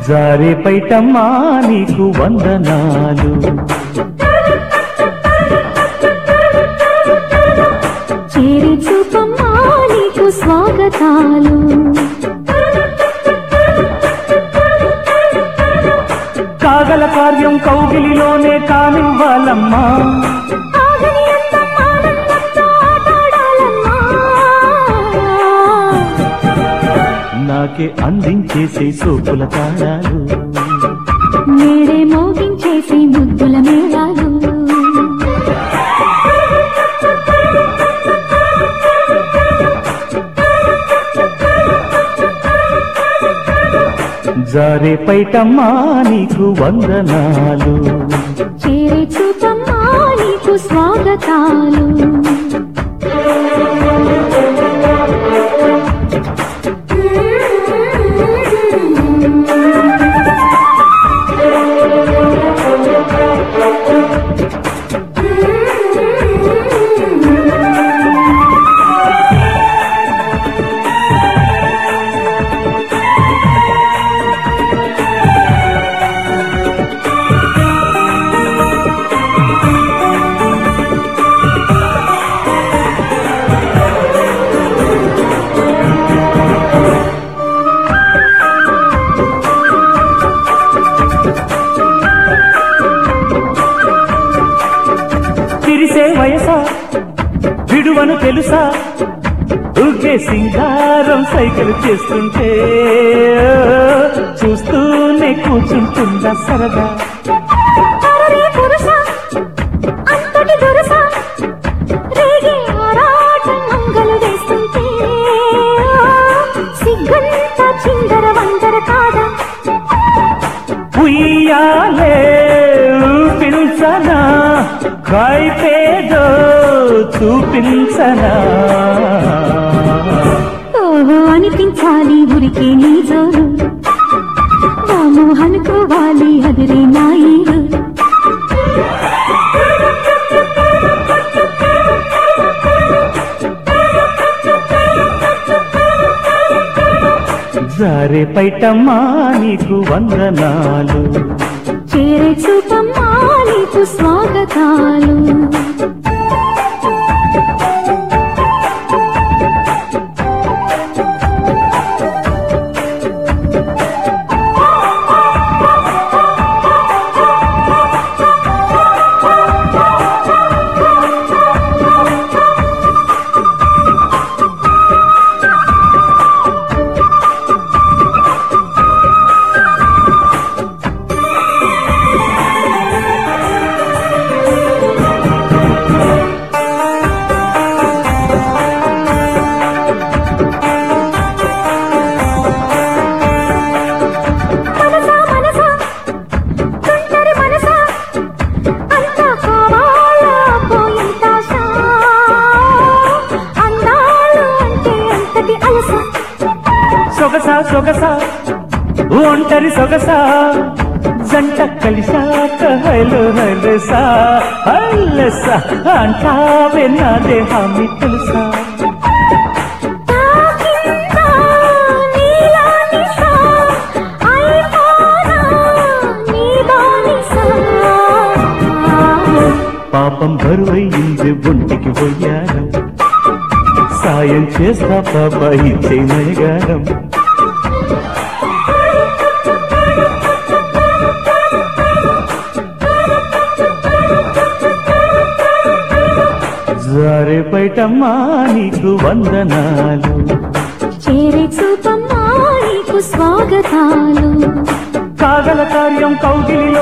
జారే పైటమ్మా నీకు వందనాలు చేరి చూపమ్మా నీకు స్వాగతాలు కాగల కార్యం కౌగిలిలోనే కానివ్వాలమ్మా ఆగని అందం ఆనందంతో ఆటాడాలమ్మా. నాకే అందించేసే సోకుల తాళాలు నేడే మోగించేసి ముద్దుల మేళాలు జారే పైటమ్మా నీకు వందనాలు చేరి చూపమ్మా నీకు స్వాగతాలు తిరిసే వయసా విడువను తెలుసా ఉగ్గే సింగారం సైకిల్ చేస్తుంటే చూస్తూనే కూర్చుంటుందా సరదా అరరే పురుష, అంతటి దురుస, రేగే ఆరాటం మంగలు వేస్తుంటే, సిగ్గంత చిందర వందర కాదా ఉయ్యాలే ఊపించనా కైపేదో చూపించనా ఓహో అనిపించాలి ఉరికే నీ జోరు వాము అనుకోవాలి అదిరే నా ఈరు జారే పైటమ్మా నీకు వందనాలు చేరే చూపమ్మా నీకు స్వాగతాలు మనసా మనసా తుంటరి మనసా అంతా కావాలా పోయింత ఆశ అందాలు అంటే అంతటి అలస సొగసా సొగసా ఒంటరి సొగసా జంట కలిసాక హైలు హైలసా హైలసా అంటావే నా దేహాన్ని తెలుసా తాకిందా నీలా నిశా అయిపోనా నీ బానిసా పాపం బరువయ్యింది ఒంటికి పోయారం సాయం చేస్తా పాప ఇచ్చే నయగారం జారే పైటమ్మా నీకు వందనాలు చేరే చూపమ్మా నీకు స్వాగతాలు కాగల కార్యం కౌగిలి